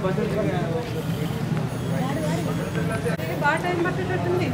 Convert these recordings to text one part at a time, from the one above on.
బాగా టైం పట్టేటట్టుంది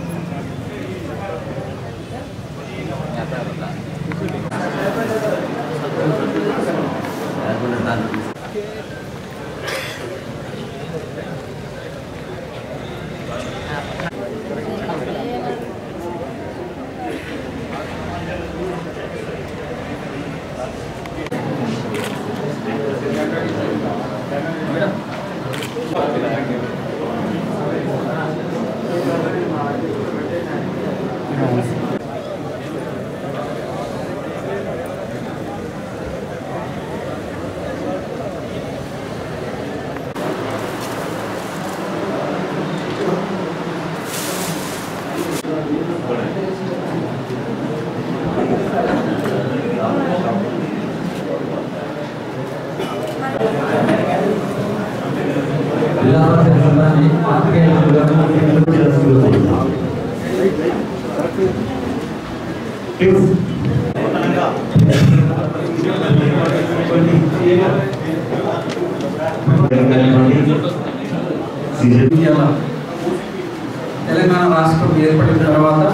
ఇవాళ తెలంగాణ రాష్ట్రం ఏర్పడిన తర్వాత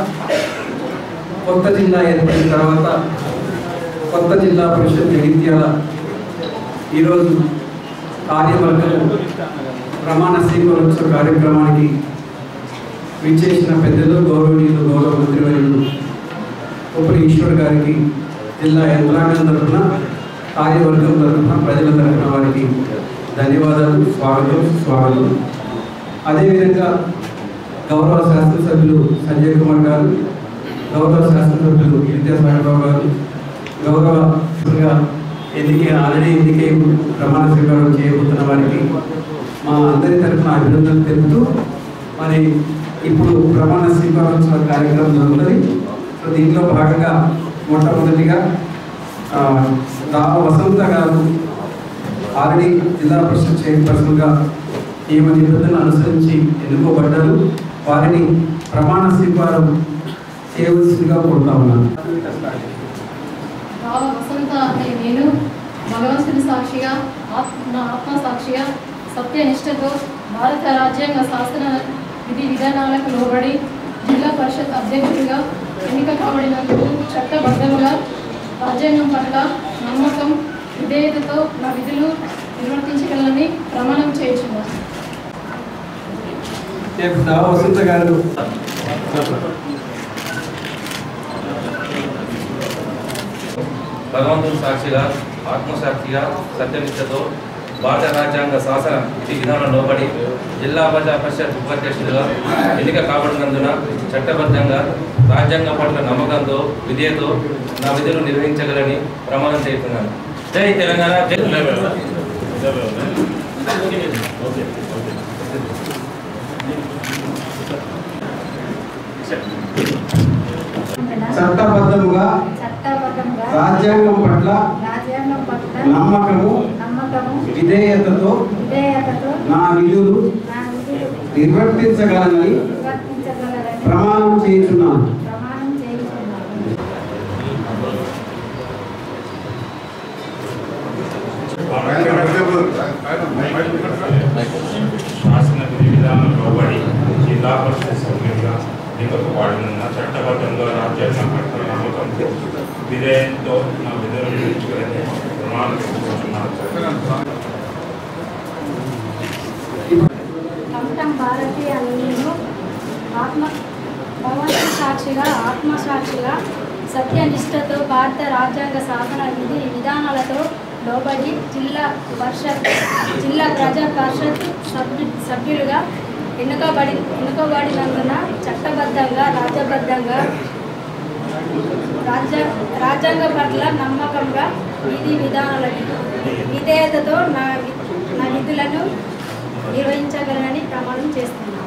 కొత్త జిల్లా ఏర్పడిన తర్వాత కొత్త జిల్లా పరిషత్ జగిత్యాల ఈరోజు కార్యవర్గం ప్రమాణ స్వీకారోత్సవ కార్యక్రమానికి విచ్చేసిన పెద్దలు గౌరవనీయులు గౌరవ మంత్రివర్యులు ఉపరి ఈశ్వర్ గారికి జిల్లా యంత్రాంగం తరఫున కార్యవర్గం తరఫున ప్రజల తరఫున వారికి ధన్యవాదాలు స్వాగతం స్వాగతం అదేవిధంగా గౌరవ శాసనసభ్యులు సంజయ్ కుమార్ గారు గౌరవ శాసనసభ్యులు విద్యాసాగరరావు గారు గౌరవ ఎన్నికే ఆల్రెడీ ఎన్నికే ప్రమాణ స్వీకారం చేయబోతున్న వారికి మా అందరి తరఫున అభినందనలు తెలుపుతూ మరి ఇప్పుడు ప్రమాణ స్వీకారోత్సవ కార్యక్రమం జరుగుతుంది సో దీంట్లో భాగంగా మొట్టమొదటిగా ఆ, దామ వసంత గారు ఆల్రెడీ జిల్లా పరిషత్ చైర్పర్సన్గా నియమ నిబంధనలు అనుసరించి ఎన్నుకోబడ్డారు వారిని ప్రమాణ స్వీకారం చేయవలసిందిగా కోరుతా ఉన్నాను రావ వసంత అనే నేను భగవంతుని సాక్షిగా ఆత్మ నా ఆత్మ సాక్షిగా సత్యనిష్టతో భారత రాజ్యాంగ శాసన విధి విధానాలకు లోబడి జిల్లా పరిషత్ అధ్యక్షుడిగా ఎన్నిక కాబడినందుకు చట్టబద్ధంగా రాజ్యాంగం పట్ల నమ్మకం విధేయతతో నా విధులు నిర్వర్తించగలనని ప్రమాణం చేయించున్నాను రేపు దావ వసంత గారు భగవంతుని సాక్షిగా ఆత్మసాక్షిగా సత్యనిష్టతో భారత రాజ్యాంగ శాసన విధి విధానం లోబడి జిల్లా ప్రజా పరిషత్ ఉపాధ్యక్షుడిగా ఎన్నిక కాబడినందున చట్టబద్ధంగా రాజ్యాంగం పట్ల నమ్మకంతో విధేయతో నా విధులు నిర్వహించగలని ప్రమాణం చేస్తున్నాను జై తెలంగాణ జై చట్టబద్ధముగా చట్టబద్ధంగా రాజ్యాంగం పట్ల రాజ్యాంగం పట్ల నమ్మకము నమ్మకము విధేయతతో విధేయతతో నా విధులు నా విధులు నిర్వర్తించగలనని నిర్వర్తించగలరని ప్రమాణం చేస్తున్నాను ప్రమాణం చేయించున్నాను శాసన విధి విధానం లోబడి జిల్లా పరిషత్ సభ్యులుగా ఎన్నుకోబడిన చట్టబద్ధంగా రాజ్యాంగం పట్ల నమ్మకంతో విధేయంతో నా విధులు నిర్వహించుకుని ప్రమాణం చేస్తున్నాను కమటం భారతి అని నేను ఆత్మ భగవంతుని సాక్షిగా ఆత్మసాక్షిగా సత్యనిష్టతో భారత రాజ్యాంగ శాసన విధి విధానాలతో లోబడి జిల్లా పరిషత్ జిల్లా ప్రజా పరిషత్ సభ్యు సభ్యులుగా ఎన్నుకబడి ఎన్నుకోబడినందున చట్టబద్ధంగా రాజ్యబద్ధంగా రాజ్య రాజ్యాంగ పట్ల నమ్మకంగా విధి విధానాలకు విధేయతతో నా వి- నా విధులను నిర్వహించగలనని ప్రమాణం చేస్తున్నాను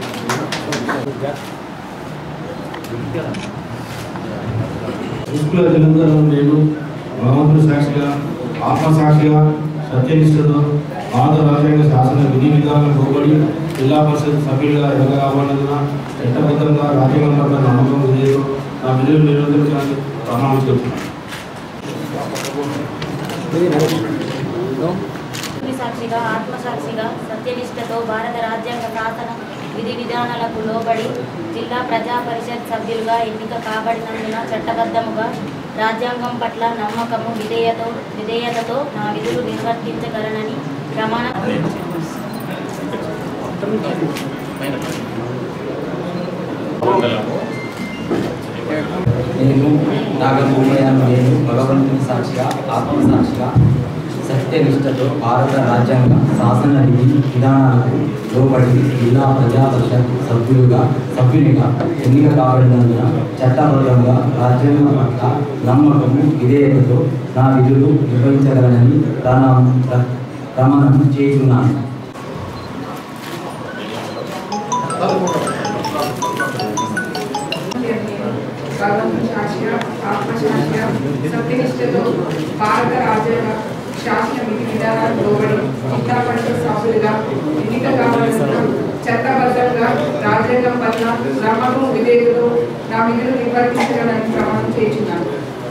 స్కూల్ తెలంగాణ నేను భగవంతుని సాక్షిగా ఆత్మసాక్షిగా సత్యనిష్టతో భారత రాజ్యాంగ శాసన విధి విధానాలకు లోబడి జిల్లా పరిషత్ సభ్యులుగా ఎదగబడినందున చట్టబద్ధంగా రాజ్యాంగం పట్ల నమ్మకం విధేయతో నా విధులు నిర్వర్తించడానికి ప్రమాణం చేస్తున్నాను సాక్షిగా ఆత్మసాక్షిగా సత్యనిష్టతో భారత రాజ్యాంగ శాసన విధి విధానాలకు లోబడి జిల్లా ప్రజా పరిషత్ సభ్యులుగా ఎన్నిక కాబడినందున చట్టబద్ధముగా రాజ్యాంగం పట్ల నమ్మకము విధేయతో విధేయతతో నా విధులు నిర్వర్తించగలనని ప్రమాణ నేను నాగభూమయాను నేను భగవంతుని సాక్షిగా ఆత్మ సాక్షిగా సత్యనిష్టతో భారత రాజ్యాంగ శాసన విధి విధానాలకు లోబడి జిల్లా ప్రజా పరిషత్ సభ్యులుగా సభ్యునిగా ఎన్నిక కాబడినందున చట్టబద్ధంగా రాజ్యాంగం పట్ల నమ్మకము విధేయతతో నా విధులు నిర్వహించగలనని ప్రాణం ప్రమాణం చేస్తున్నాను భగవంతుని సాక్షిగా ఆత్మసాక్షిగా సత్యనిష్టతో భారత రాజ్యాంగ శాసన విధి విధానాలు లోబడి జిల్లా పరిషత్ సభ్యులుగా ఎన్నిక కావాల్సిన చట్టబద్ధంగా రాజ్యాంగం పట్ల నమ్మకం విధేయతతో నా విధులు నిర్వర్తించగలని ప్రమాణం చేస్తున్నాను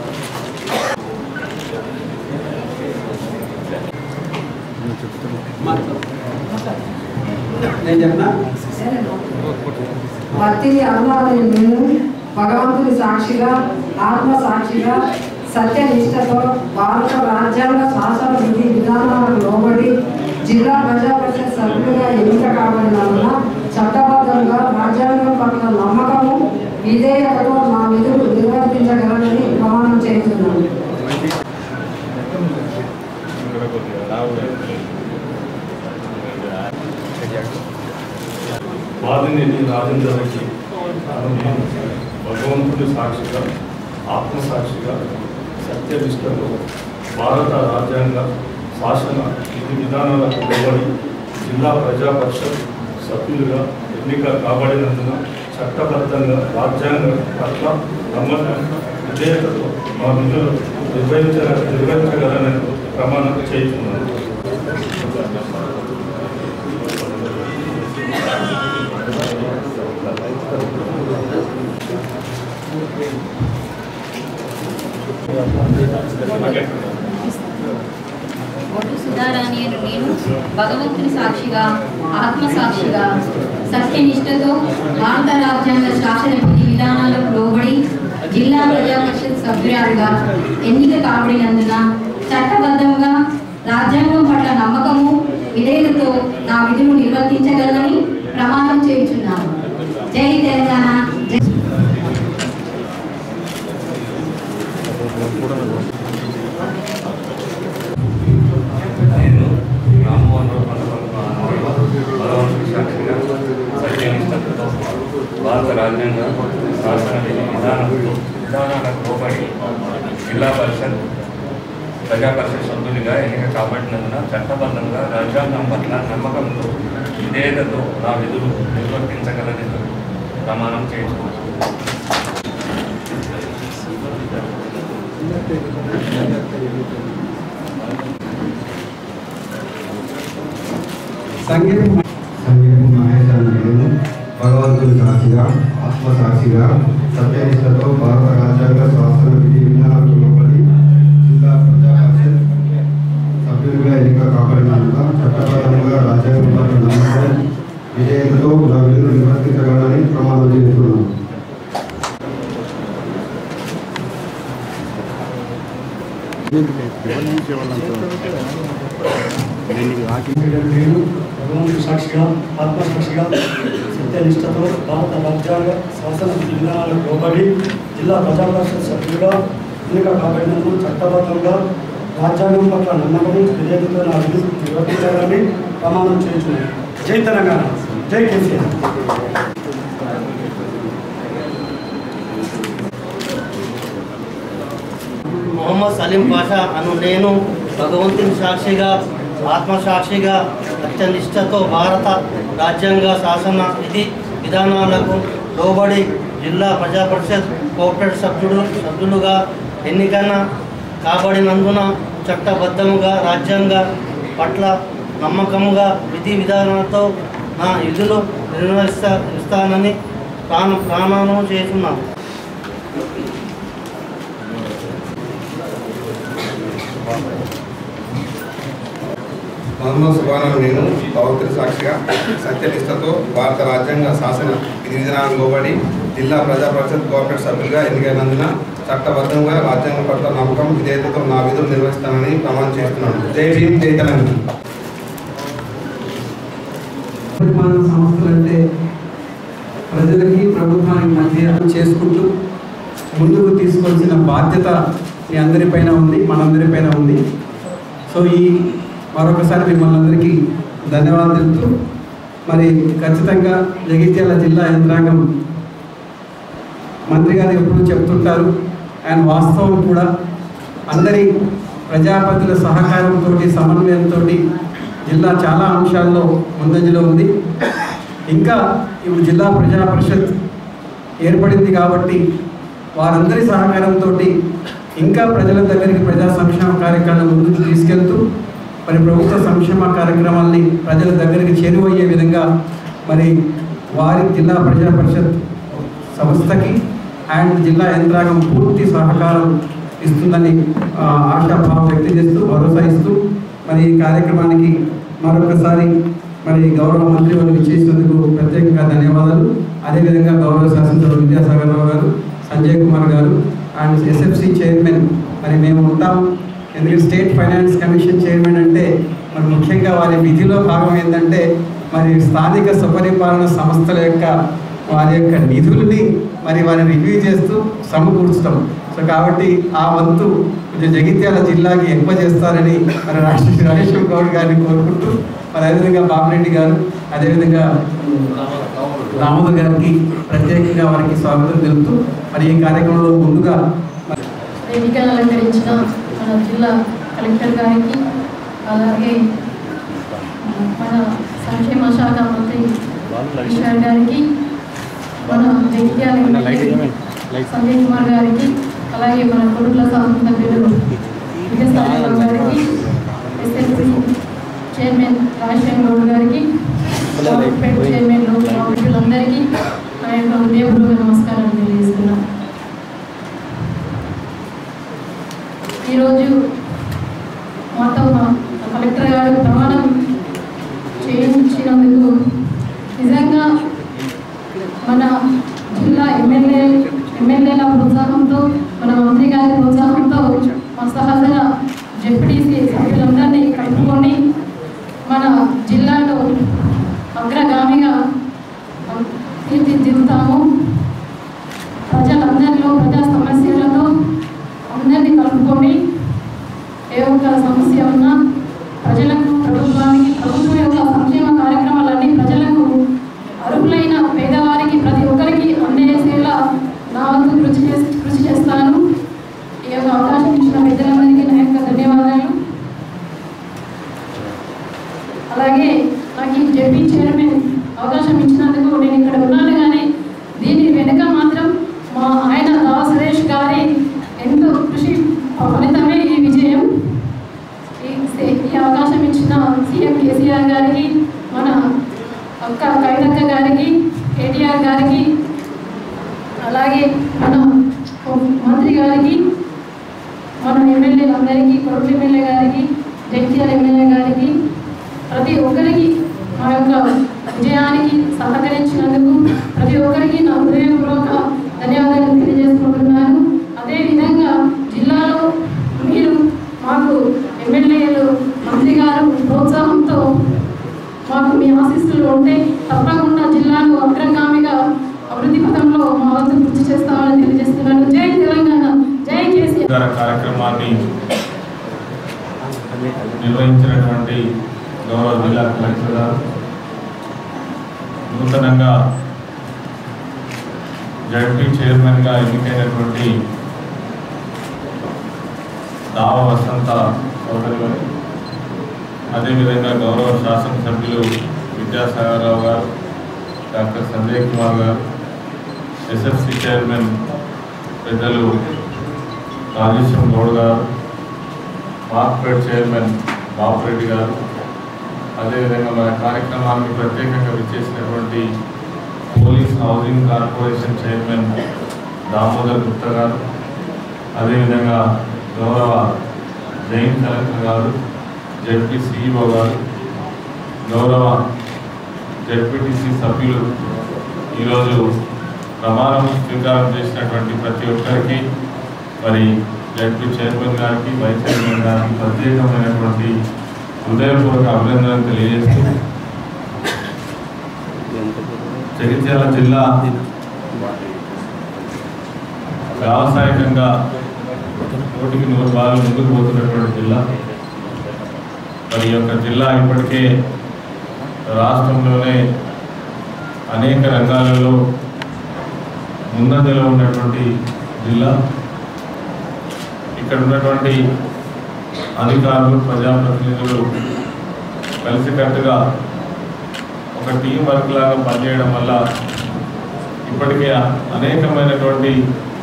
నేను చెప్పనా భక్తిని అరుణాలని నేను భగవంతుని సాక్షిగా ఆత్మ సాక్షిగా సత్యనిష్టతో భారత రాజ్యాంగ శాసన విధి విధానాలకు లోబడి జిల్లా ప్రజా పరిషత్ సభ్యులుగా ఎన్నిక కాబడినందున చట్టబద్ధంగా రాజ్యాంగం పట్ల నమ్మకము విధేయతతో నా విధులు నిర్వర్తించగలనని ప్రమాణం చేస్తున్నాను వాదినేని రాజేంద్ర రెడ్డి నేను భగవంతుడి సాక్షిగా ఆత్మసాక్షిగా సత్యనిష్టతో భారత రాజ్యాంగ శాసన విధి విధానాలకు లోబడి జిల్లా ప్రజా పరిషత్ సభ్యులుగా ఎన్నిక కాబడినందున చట్టబద్ధంగా రాజ్యాంగ పట్ల నమ్మకం విధేయతతో మా విధులు నిర్వహించ నిర్వహించగలనని ప్రమాణం చేస్తున్నాను ఒడ్డు సుధారాణి అను నేను భగవంతుని సాక్షిగా ఆత్మ సాక్షిగా సత్యనిష్టతో భారత రాజ్యాంగ శాసన విధి విధానాలకు లోబడి జిల్లా ప్రజా పరిషత్ సభ్యురాలుగా ఎన్నిక కాబడినందున చట్టబద్ధంగా రాజ్యాంగం పట్ల నమ్మకము విధేయతతో నా విధులు నిర్వర్తించగలనని ప్రమాణం చేయుచున్నాను జై తెలంగాణ జై నేను రామ్మోహన్ రావు భగవంతుడి సాక్షిగా సత్యనిష్టతో భారత రాజ్యాంగ శాసన విధి విధానాలకు విధానాలకు లోబడి జిల్లా పరిషత్ ప్రజా పరిషత్ సభ్యులుగా ఎన్నిక కాబట్టినందున చట్టబద్ధంగా రాజ్యాంగం పట్ల నమ్మకంతో విధేయతతో నా విధులు నిర్వర్తించగలని ప్రమాణం చేయించుకున్నాను సంగీతం సంగీతం మహేష్ అన్న నేను భగవంతుని సాక్షిగా ఆత్మ సాక్షిగా సత్యనిష్టతో భారత రాజ్యాంగ శాసన విధి విధానాలకు లోబడి జిల్లా ప్రజా పరిషత్ సభ్యులుగా ఎన్నిక కాబడినందున చట్టబద్ధంగా రాజ్యాంగం పట్ల నమ్మకం విధేయతతో నా విధులు నిర్వర్తించగలనని ప్రమాణం చేస్తున్నాను నేను భగవంతుడి సాక్షిగా ఆత్మసాక్షిగా సత్యనిష్టతో భారత రాజ్యాంగ శాసన విధి విధానాలకు లోబడి జిల్లా ప్రజా పరిషత్ సభ్యులుగా ఎన్నిక కాబడినందుకు చట్టబద్ధంగా రాజ్యాంగం పట్ల నమ్మకం విధేయతతో నా విధులు నిర్వర్తించాలని ప్రమాణం చేయించున్నాను జై తెలంగాణ జై కేసీఆర్ మొహమ్మద్ సలీం పాషా అను నేను భగవంతుని సాక్షిగా ఆత్మసాక్షిగా అత్యనిష్టతో భారత రాజ్యాంగ శాసన విధి విధానాలకు లోబడి జిల్లా ప్రజా పరిషత్ కోఆపరేటివ్ సభ్యుడు సభ్యులుగా ఎన్నికన కాబడినందున చట్టబద్ధముగా రాజ్యాంగ పట్ల నమ్మకముగా విధి విధానాలతో నా విధులు నిర్వహిస్తా ఇస్తానని ప్రాణ ప్రాణానం చేస్తున్నాను మహమ్మద్ సుబానం నేను పవిత్ర సాక్షిగా సత్యనిష్టతో భారత రాజ్యాంగ శాసన విధి విధానాలకు లోబడి జిల్లా ప్రజా పరిషత్ కోఆపరేటివ్ సభ్యులుగా ఎన్నికైనందున చట్టబద్ధంగా రాజ్యాంగం పట్ల నమ్మకం విధేయతతో నా విధులు నిర్వహిస్తానని ప్రమాణం చేస్తున్నాను జై భీమ్ జై తెలంగాణ పరిపాలన సంస్థలు అంటే ప్రజలకి ప్రభుత్వానికి మధ్య చేసుకుంటూ ముందుకు తీసుకోవాల్సిన బాధ్యత మీ అందరిపైన ఉంది మనందరిపైన ఉంది సో ఈ మరొకసారి మిమ్మల్ని అందరికీ ధన్యవాదాలు తెలుపుతూ మరి ఖచ్చితంగా జగిత్యాల జిల్లా యంత్రాంగం మంత్రి గారు ఎప్పుడు చెప్తుంటారు అండ్ వాస్తవం కూడా అందరి ప్రజాపతుల సహకారంతో సమన్వయంతో జిల్లా చాలా అంశాల్లో ముందంజలో ఉంది ఇంకా ఇప్పుడు జిల్లా ప్రజా పరిషత్ ఏర్పడింది కాబట్టి వారందరి సహకారంతో ఇంకా ప్రజల దగ్గరికి ప్రజా సంక్షేమ కార్యక్రమాలను ముందుకు తీసుకెళ్తూ మరి ప్రభుత్వ సంక్షేమ కార్యక్రమాల్ని ప్రజల దగ్గరికి చేరువయ్యే విధంగా మరి వారి జిల్లా ప్రజా పరిషత్ సంస్థకి అండ్ జిల్లా యంత్రాంగం పూర్తి సహకారం ఇస్తుందని ఆ, ఆశాభావం వ్యక్తం చేస్తూ భరోసా ఇస్తూ మరి ఈ కార్యక్రమానికి మరొకసారి మరి గౌరవ మంత్రి వారు ఇచ్చేసినందుకు ప్రత్యేకంగా ధన్యవాదాలు అదేవిధంగా గౌరవ శాసనసభ్యులు విద్యాసాగర్ రావు గారు సంజయ్ కుమార్ గారు అండ్ ఎస్ఎఫ్సి చైర్మన్ మరి మేము ఉంటాం ఎందుకంటే స్టేట్ ఫైనాన్స్ కమిషన్ చైర్మన్ అంటే మరి ముఖ్యంగా వారి విధిలో భాగం ఏంటంటే మరి స్థానిక సుపరిపాలన సంస్థల యొక్క వారి యొక్క నిధుల్ని మరి వారిని రివ్యూ చేస్తూ సమకూర్చడం సో కాబట్టి ఆ వంతు కొంచెం జగిత్యాల జిల్లాకి ఎక్కువ చేస్తారని మరి రాష్ట్ర రాజేశ్వర గౌడ్ గారిని కోరుకుంటూ మరి అదేవిధంగా బాబురెడ్డి గారు అదేవిధంగా రామోదర్ గారికి ప్రత్యేకంగా వారికి స్వాగతం తెలుపుతూ మరి ఈ కార్యక్రమంలో ముందుగా వేదికను అలంకరించిన మన జిల్లా కలెక్టర్ గారికి అలాగే మన సంక్షేమ శాఖ మంత్రి ఈశ్వర్ గారికి మన జగిత్యాల ఎమ్మెల్యే సంజయ్ కుమార్ గారికి అలాగే మన కొడుకుల శాసనసభ్యులు విజయసాయి గారికి ఎస్ఎల్సి చైర్మన్ రాజశేఖర్ గౌడ్ గారికి గవర్నమెంట్ చైర్మన్ సభ్యులందరికీ నా యొక్క హృదయపూర్వక నమస్కారాలు తెలియజేస్తున్నాను ఈరోజు మాతో మా కలెక్టర్ గారు ప్రమాణం చేయించినందుకు నిజంగా మన జిల్లా ఎమ్మెల్యే ఎమ్మెల్యేల ప్రోత్సాహంతో మన మంత్రి గారి ప్రోత్సాహంతో మా సహచర జెడ్పీటీసీ సభ్యులందరినీ కలుపుకొని మన జిల్లాలో అగ్రగామిగా తీర్చిదిద్దుతాము ప్రజలందరిలో ప్రజా సమస్యలతో అందరినీ కలుపుకొని ఏ ఒక్క సమస్య ఉన్నా ప్రజలకు ప్రభుత్వానికి ప్రభుత్వం యొక్క సంక్షేమ కార్యక్రమాలన్నీ ప్రజలకు అర్హులైన పేదవారికి ప్రతి ఒక్కరికి అందజేసేలా నా వంతు కృషి చేసి కృషి చేస్తాను ఈ యొక్క అవకాశం ఇచ్చిన పెద్దలందరికీ నా యొక్క ధన్యవాదాలు అలాగే నాకు ఈ జెడ్పీ చైర్మన్ అవకాశం ఇచ్చినందుకు నేను ఇక్కడ ఉన్నాను కానీ దీని వెనుక మాత్రం మా ఆయన రావు సురేష్ గారి ఎంతో కృషి ఫలితమే ఈ విజయం ఈ సే- ఈ అవకాశం ఇచ్చిన సీఎం కేసీఆర్ గారికి మన అక్క కవితక్క గారికి కేటీఆర్ గారికి అలాగే మన మంత్రి గారికి మన ఎమ్మెల్యేలందరికీ కొడుకు ఎమ్మెల్యే గారికి జగిత్యాల ఎమ్మెల్యే గారికి ప్రతి ఒక్కరికి మా యొక్క విజయానికి సహకరించినందుకు ప్రతి ఒక్కరికి నా హృదయపూర్వక ధన్యవాదాలు తెలియజేసుకుంటున్నాను అదేవిధంగా జిల్లాలో మీరు మాకు ఎమ్మెల్యేలు మంత్రి గారు ప్రోత్సాహంతో మాకు మీ ఆశీస్సులు ఉంటే తప్పకుండా జిల్లాను అగ్రగామిగా అభివృద్ధి పథంలో మా వంతు కృషి చేస్తామని తెలియజేస్తున్నాను జై తెలంగాణ జై కేసీఆర్ గారి కార్యక్రమాన్ని నిర్వహించినటువంటి గౌరవ జిల్లా కలెక్టర్ గారు నూతనంగా జడ్పీ చైర్మన్గా ఎన్నికైనటువంటి దావ వసంత సోదరి గారు అదేవిధంగా గౌరవ శాసనసభ్యులు విద్యాసాగరరావు గారు డాక్టర్ సంజయ్ కుమార్ గారు ఎస్ఎఫ్సి చైర్మన్ పెద్దలు రాజేశ్వరం గౌడ్ గారు మార్కెట్ చైర్మన్ బాపురెడ్డి గారు అదేవిధంగా మన కార్యక్రమానికి ప్రత్యేకంగా విచ్చేసినటువంటి police housing corporation chairman Damodar Gupta garu అదేవిధంగా గౌరవ జైన్ కలెక్టర్ గారు జడ్పీ సిఇఓ గారు గౌరవ జడ్పీటీసీ సభ్యులు ఈరోజు ప్రమాణం స్వీకారం చేసినటువంటి ప్రతి ఒక్కరికి మరి జడ్పీ చైర్మన్ గారికి వైస్ చైర్మన్ గారికి ప్రత్యేకమైనటువంటి హృదయపూర్వక అభినందనలు తెలియజేస్తూ జగిత్యాల జిల్లా వ్యావసాయికంగా నూటికి నూరు బాగా ముందుకు పోతున్నటువంటి జిల్లా మరి ఈ యొక్క జిల్లా ఇప్పటికే రాష్ట్రంలోనే అనేక రంగాలలో ముందంజలో ఉన్నటువంటి జిల్లా ఇక్కడ ఉన్నటువంటి అధికారులు ప్రజాప్రతినిధులు కలిసికట్టుగా ఒక టీం వర్క్ లాగా పనిచేయడం వల్ల ఇప్పటికే అనేకమైనటువంటి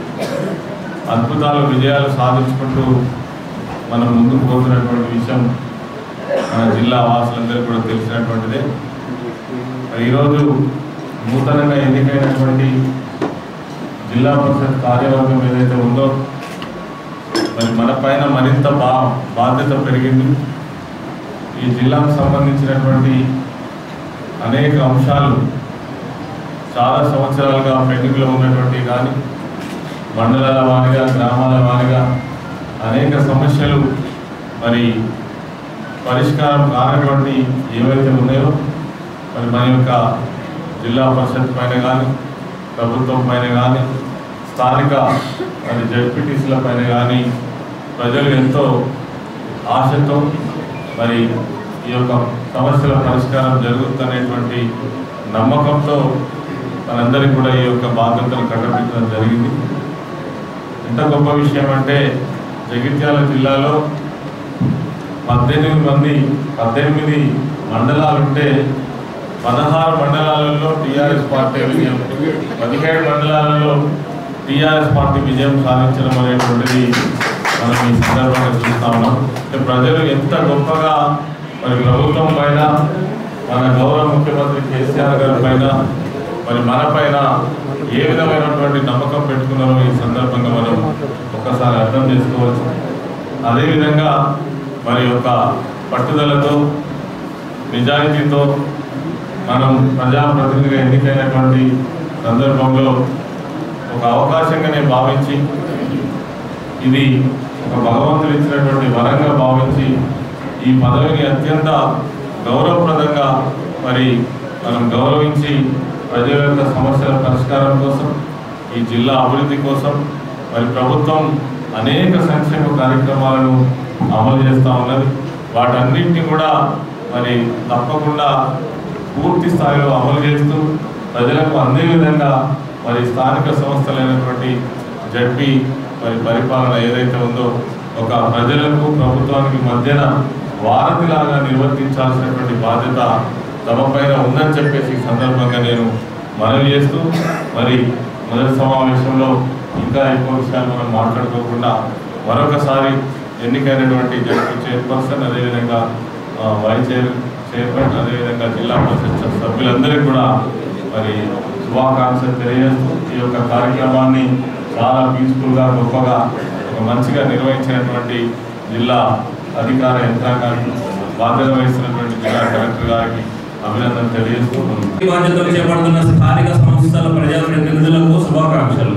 అద్భుతాలు విజయాలు సాధించుకుంటూ మనం ముందుకు పోతున్నటువంటి విషయం మన జిల్లా వాసులందరికీ కూడా తెలిసినటువంటిదే మరి ఈరోజు నూతనంగా ఎన్నికైనటువంటి జిల్లా పరిషత్ కార్యవర్గం ఏదైతే ఉందో మరి మన పైన మరింత బా బాధ్యత పెరిగింది ఈ జిల్లాకు సంబంధించినటువంటి అనేక అంశాలు చాలా సంవత్సరాలుగా పెండింగ్లో ఉన్నటువంటి కానీ మండలాల వారిగా గ్రామాల వారిగా అనేక సమస్యలు మరి పరిష్కారం కానటువంటి ఏవైతే ఉన్నాయో మరి మన యొక్క జిల్లా పరిషత్ పైన కానీ ప్రభుత్వం పైన కానీ స్థానిక మరి జడ్పీటీసీల పైన కానీ ప్రజలు ఎంతో ఆశతో మరి ఈ యొక్క సమస్యల పరిష్కారం జరుగుతుందనేటువంటి నమ్మకంతో మనందరికీ కూడా ఈ యొక్క బాధ్యతను కట్టబెట్టడం జరిగింది ఎంత గొప్ప విషయం అంటే జగిత్యాల జిల్లాలో పద్దెనిమిది మంది పద్దెనిమిది మండలాలు ఉంటే పదహారు మండలాలలో టీఆర్ఎస్ పార్టీ విజయం పదిహేడు మండలాలలో టీఆర్ఎస్ పార్టీ విజయం సాధించడం అనేటువంటిది మనం ఈ సందర్భంగా చూస్తా ఉన్నాం అంటే ప్రజలు ఎంత గొప్పగా మరి ప్రభుత్వం పైన మన గౌరవ ముఖ్యమంత్రి కేసీఆర్ గారి పైన మరి మన పైన ఏ విధమైనటువంటి నమ్మకం పెట్టుకున్నారో ఈ సందర్భంగా మనం ఒక్కసారి అర్థం చేసుకోవచ్చు అదేవిధంగా మరి యొక్క పట్టుదలతో నిజాయితీతో మనం ప్రజాప్రతినిధిగా ఎన్నికైనటువంటి సందర్భంలో ఒక అవకాశంగా నేను భావించి ఇది ఒక భగవంతుడు ఇచ్చినటువంటి వరంగా భావించి ఈ పదవిని అత్యంత గౌరవప్రదంగా మరి మనం గౌరవించి ప్రజల యొక్క సమస్యల పరిష్కారం కోసం ఈ జిల్లా అభివృద్ధి కోసం మరి ప్రభుత్వం అనేక సంక్షేమ కార్యక్రమాలను అమలు చేస్తూ ఉన్నది వాటన్నింటినీ కూడా మరి తప్పకుండా పూర్తి స్థాయిలో అమలు చేస్తూ ప్రజలకు అందే విధంగా మరి స్థానిక సంస్థలైనటువంటి జడ్పీ మరి పరిపాలన ఏదైతే ఉందో ఒక ప్రజలకు ప్రభుత్వానికి మధ్యన వారధిలాగా నిర్వర్తించాల్సినటువంటి బాధ్యత తమ పైన ఉందని చెప్పేసి ఈ సందర్భంగా నేను మనవి చేస్తూ మరి మొదటి సమావేశంలో ఇంకా ఎక్కువ విషయాలు మనం మాట్లాడుకోకుండా మరొకసారి ఎన్నికైనటువంటి జడ్పీ చైర్పర్సన్ అదేవిధంగా ఆ, వైస్ చైర్ చైర్మన్ అదేవిధంగా జిల్లా పరిషత్ సభ్యులందరికీ కూడా మరి శుభాకాంక్షలు తెలియజేస్తూ ఈ యొక్క కార్యక్రమాన్ని చాలా పీస్ఫుల్గా గొప్పగా ఒక మంచిగా నిర్వహించినటువంటి జిల్లా అధికార యంత్రాంగానికి బాధ్యత వహిస్తున్నటువంటి జిల్లా కలెక్టర్ గారికి అభినందన తెలియజేస్తూ ఈ బాధ్యతలు చేపడుతున్న స్థానిక సంస్థల ప్రజాప్రతినిధులకు శుభాకాంక్షలు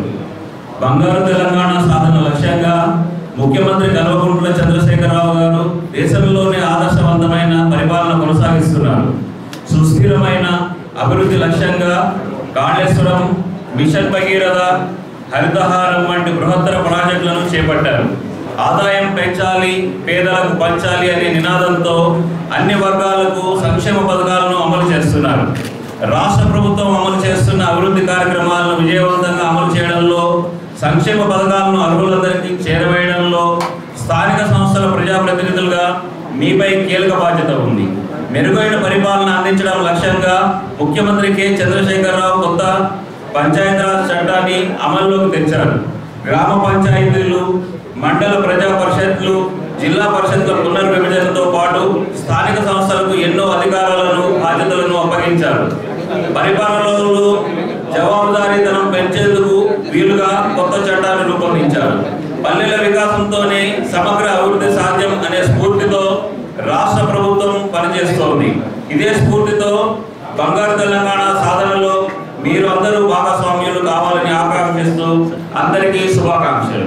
బంగారు తెలంగాణ సాధన లక్ష్యంగా ముఖ్యమంత్రి కల్వకుంట్ల చంద్రశేఖరరావు గారు దేశంలోనే ఆదర్శవంతమైన పరిపాలన కొనసాగిస్తున్నారు సుస్థిరమైన అభివృద్ధి లక్ష్యంగా కాళేశ్వరం మిషన్ భగీరథ హరితహారం వంటి బృహత్తర ప్రాజెక్టులను చేపట్టారు ఆదాయం పెంచాలి పేదలకు పంచాలి అనే నినాదంతో అన్ని వర్గాలకు సంక్షేమ పథకాలను అమలు చేస్తున్నారు రాష్ట్ర ప్రభుత్వం అమలు చేస్తున్న అభివృద్ధి కార్యక్రమాలను విజయవంతంగా అమలు చేయడంలో సంక్షేమ పథకాలను అర్హులందరికీ చేరవేయడంలో స్థానిక సంస్థల ప్రజాప్రతినిధులుగా మీపై కీలక బాధ్యత ఉంది మెరుగైన పరిపాలన అందించడం లక్ష్యంగా ముఖ్యమంత్రి కె చంద్రశేఖరరావు కొత్త పంచాయతీరాజ్ చట్టాన్ని అమల్లోకి తెచ్చారు గ్రామ పంచాయతీలు మండల ప్రజా పరిషత్లు జిల్లా పరిషత్ల పునర్విభజనతో పాటు స్థానిక సంస్థలకు ఎన్నో అధికారాలను బాధ్యతలను అప్పగించారు పరిపాలనలో జవాబుదారీతనం పెంచేందుకు వీలుగా కొత్త చట్టాన్ని రూపొందించారు పల్లెల వికాసంతోనే సమగ్ర అభివృద్ధి సాధ్యం అనే స్ఫూర్తితో రాష్ట్ర ప్రభుత్వం పనిచేస్తోంది ఇదే స్ఫూర్తితో బంగారు తెలంగాణ సాధనలో మీరు అందరూ భాగస్వామ్యులు కావాలని ఆకాంక్షిస్తూ అందరికీ శుభాకాంక్షలు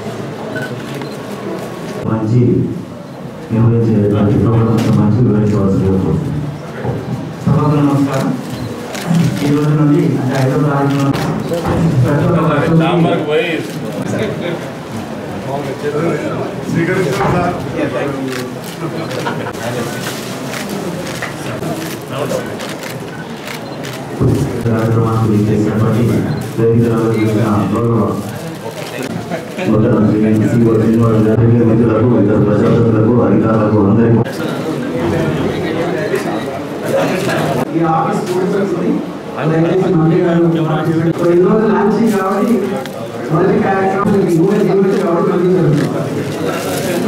మంచి నిర్వహించేటువంటి ప్రోగ్రామ్స్ మంచి వివరించవలసి సభకు నమస్కారం ఈ రోజు నుండి అంటే ఐదో తారీఖు ప్రతి ఒక్క భక్తుడికి కార్యక్రమానికి చేసినటువంటి వేదికలను చేసిన గౌరవ నూతన శ్రీ శ్రీ శ్రీనివాస గారికి మిత్రులకు ఇతర ప్రజాప్రతినిధులకు అధికారులకు అందరికీ ఈ ఆఫీస్ కూర్చొని దయచేసి మళ్ళీ గారు సో ఈ రోజు లాంచింగ్ కాబట్టి మొదటి కార్యక్రమం మీకు ఊరే జీవితం కాబట్టి మళ్ళీ జరుగుతుంది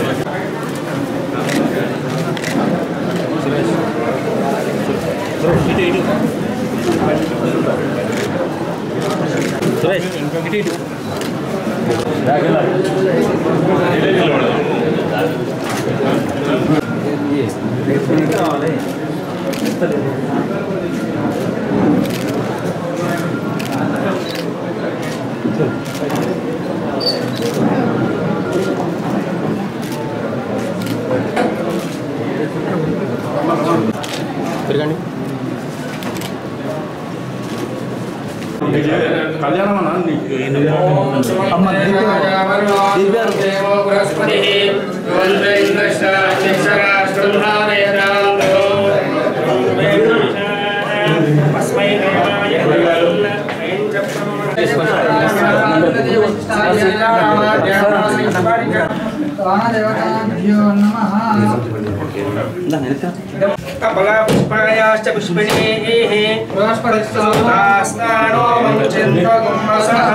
తిరగండి కళ్యాణం అన్న కమలపుష్పాయాశ్చ పుష్పిణీః పుష్పరిస్తాస్నానో మంచంద్రగుమ్మసః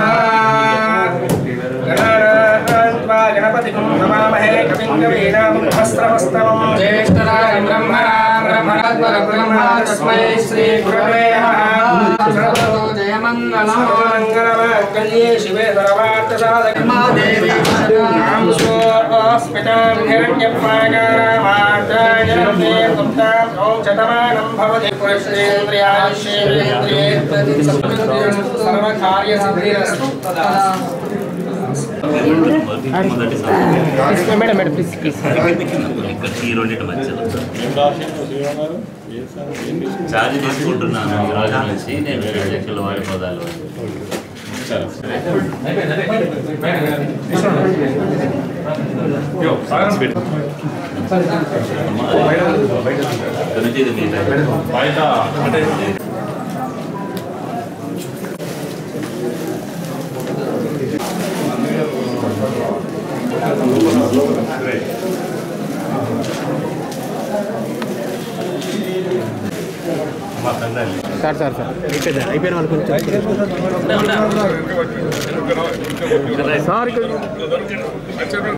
గణానాన్వా గణపతిం నమామహే కవిం కవీనాముఖస్రవస్తమం జ్యేష్ఠరాజం బ్రహ్మణా బ్రహ్మణద్వర బ్రహ్మా తస్మై శ్రీ గురవే నమః జయమంగళమాంగళమాంగళ్యే శివే సర్వార్థసాధకమాదేవి నాం స్వస్మితాం హిరణ్యపాగారామార్తాయనమే గుప్తాం ఓం శతమానం భవతి పురుషేంద్రియాయుష్యేంద్రియే సర్వకార్యసిద్ధిరస్తు తదా మేడం మేడం ప్లీజ్ ఈ రెండింటి మధ్యలో ఛార్జ్ తీసుకుంటున్నాను ఈ రోజు నుంచి నేను అధ్యక్షుల వారి పదాలు సార్ సార్ సార్ అయిపోయింది అయిపోయిన వాళ్ళు కొంచెం సార్